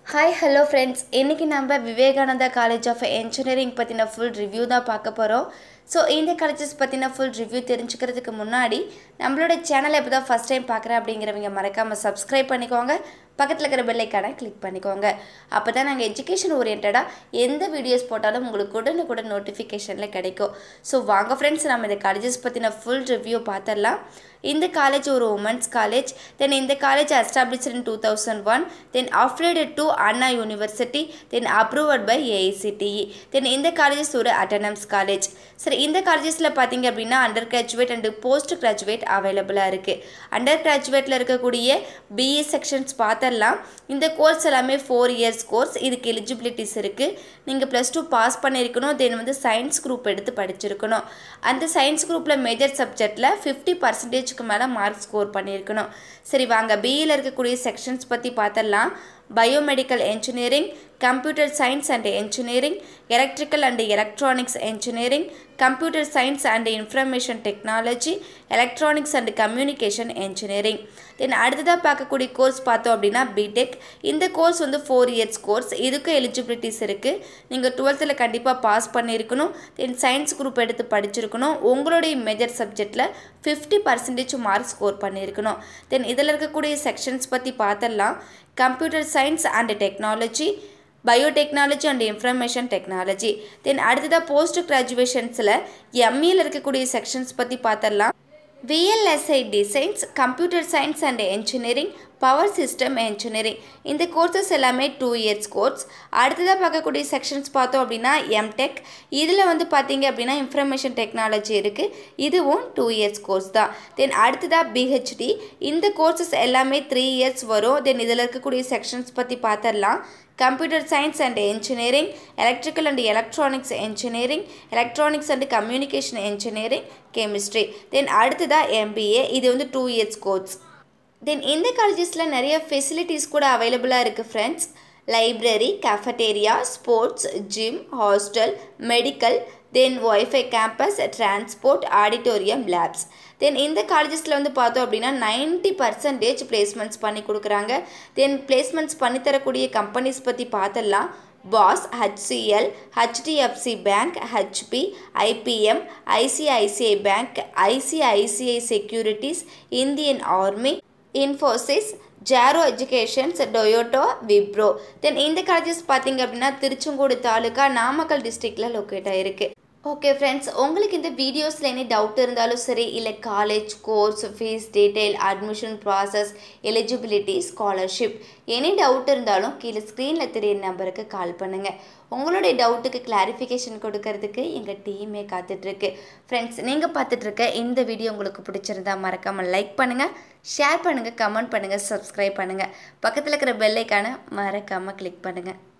hi hello friends இன்றைக்கி நம்ம Vivekananda college of engineering பற்றின ஃபுல் ரிவ்யூ தான் பார்க்க போகிறோம் ஸோ இந்த காலேஜஸ் பற்றின ஃபுல் ரிவ்யூ தெரிஞ்சுக்கிறதுக்கு முன்னாடி நம்மளோட சேனலை இப்போ தான் ஃபஸ்ட் டைம் பார்க்குறேன் அப்படிங்கிறவங்க மறக்காமல் சப்ஸ்கிரைப் பண்ணிக்கோங்க பக்கத்தில் இருக்கிற பெல்லைக்கான கிளிக் பண்ணிக்கோங்க அப்போ தான் நாங்கள் எஜுகேஷன் ஓரியன்டாக எந்த வீடியோஸ் போட்டாலும் உங்களுக்கு உடனுக்குடன் நோட்டிஃபிகேஷனில் கிடைக்கும் ஸோ வாங்க ஃப்ரெண்ட்ஸ் நம்ம இந்த காலேஜஸ் பற்றின ஃபுல் ரிவ்யூ பார்த்துடலாம் இந்த காலேஜ் ஒரு உமன்ஸ் காலேஜ் தென் இந்த college established in two thousand one then affiliated to Anna university then approved by AICTE then இந்த காலேஜஸ் ஒரு அட்டனம்ஸ் காலேஜ் சரி இந்த காலேஜஸில் பார்த்தீங்க அப்படின்னா under graduate and post graduate அவைலபிளாக இருக்குது அண்டர் கிராஜுவேட்டில் இருக்கக்கூடிய பிஏ செக்ஷன்ஸ் பார்த்தரலாம் இந்த கோர்ஸ் எல்லாமே ஃபோர் இயர்ஸ் கோர்ஸ் இதுக்கு எலிஜிபிலிட்டிஸ் இருக்குது நீங்கள் ப்ளஸ் டூ பாஸ் பண்ணியிருக்கணும் தென் வந்து சயின்ஸ் குரூப் எடுத்து படிச்சிருக்கணும் அந்த சயின்ஸ் குரூப்பில் மேஜர் சப்ஜெக்டில் ஃபிஃப்டி பர்சன்டேஜ்க்கு மேலே மார்க் ஸ்கோர் பண்ணியிருக்கணும் சரி வாங்க பிஇயில் இருக்கக்கூடிய செக்ஷன்ஸ் பற்றி பார்த்தரலாம் biomedical engineering computer science and engineering electrical and electronics engineering computer science and information technology electronics and communication engineering then அடுத்ததாக பார்க்கக்கூடிய கோர்ஸ் பார்த்தோம் அப்படின்னா பிடெக் இந்த கோர்ஸ் வந்து ஃபோர் இயர்ஸ் கோர்ஸ் இதுக்கும் எலிஜிபிலிட்டிஸ் இருக்குது நீங்கள் டுவெல்த்தில் கண்டிப்பாக பாஸ் பண்ணியிருக்கணும் தென் சயின்ஸ் குரூப் எடுத்து படிச்சிருக்கணும் உங்களுடைய மேஜர் சப்ஜெக்டில் ஃபிஃப்டி பர்சன்டேஜ் மார்க் ஸ்கோர் பண்ணியிருக்கணும் தென் இதில் இருக்கக்கூடிய செக்ஷன்ஸ் பற்றி பார்த்தரலாம் computer science and technology biotechnology and information technology then அடுத்ததாக போஸ்ட் கிராஜுவேஷன்ஸில் எம்இயில் இருக்கக்கூடிய செக்ஷன்ஸ் பற்றி பார்த்தரலாம் VLSI designs computer science and engineering power system engineering இந்த கோர்சஸ் எல்லாமே டூ இயர்ஸ் கோர்ஸ் அடுத்ததாக பார்க்கக்கூடிய செக்ஷன்ஸ் பார்த்தோம் அப்படின்னா எம்டெக் இதில் வந்து பார்த்தீங்க அப்படின்னா இன்ஃபர்மேஷன் டெக்னாலஜி இருக்குது இதுவும் டூ இயர்ஸ் கோர்ஸ் தான் தென் அடுத்ததாக பிஹெச்டி இந்த கோர்சஸ் எல்லாமே த்ரீ இயர்ஸ் வரும் தென் இதில் இருக்கக்கூடிய செக்ஷன்ஸ் பற்றி பார்த்துடலாம் computer science and engineering electrical and electronics engineering electronics and communication engineering chemistry then அடுத்ததாக எம்பிஏ இது வந்து டூ இயர்ஸ் கோர்ஸ் தென் இந்த காலேஜஸில் நிறைய ஃபெசிலிட்டிஸ் கூட அவைலபிளாக இருக்குது friends library cafeteria sports gym hostel medical then wifi campus transport auditorium labs then இந்த காலேஜஸில் வந்து பார்த்தோம் அப்படின்னா நைன்ட்டி பர்சன்டேஜ் பிளேஸ்மெண்ட்ஸ் பண்ணி கொடுக்குறாங்க தென் பிளேஸ்மெண்ட்ஸ் பண்ணித்தரக்கூடிய கம்பெனிஸ் பற்றி பார்த்தலாம் பாஸ் HCL HDFC bank HP IBM ICICI bank ICICI securities Indian army Infosys Jaro educations Toyota Wipro then இந்த காலேஜஸ் பார்த்தீங்க அப்படின்னா திருச்செங்கோடு தாலுக்கா நாமக்கல் டிஸ்ட்ரிக்டில் லொக்கேட் ஆகிருக்கு ஓகே ஃப்ரெண்ட்ஸ் உங்களுக்கு இந்த வீடியோஸில் எனி டவுட் இருந்தாலும் சரி இல்லை college course fees detail admission process eligibility scholarship any doubt இருந்தாலும் கீழே ஸ்க்ரீனில் தெரிய நம்பருக்கு கால் பண்ணுங்கள் உங்களுடைய டவுட்டுக்கு கிளாரிஃபிகேஷன் கொடுக்கறதுக்கு எங்கள் டீமே காத்துட்ருக்கு ஃப்ரெண்ட்ஸ் நீங்கள் பார்த்துட்ருக்க இந்த வீடியோ உங்களுக்கு பிடிச்சிருந்தா மறக்காமல் லைக் பண்ணுங்கள் ஷேர் பண்ணுங்கள் கமெண்ட் பண்ணுங்கள் சப்ஸ்கிரைப் பண்ணுங்கள் பக்கத்தில் இருக்கிற பெல்லைக்கான மறக்காமல் கிளிக் பண்ணுங்கள்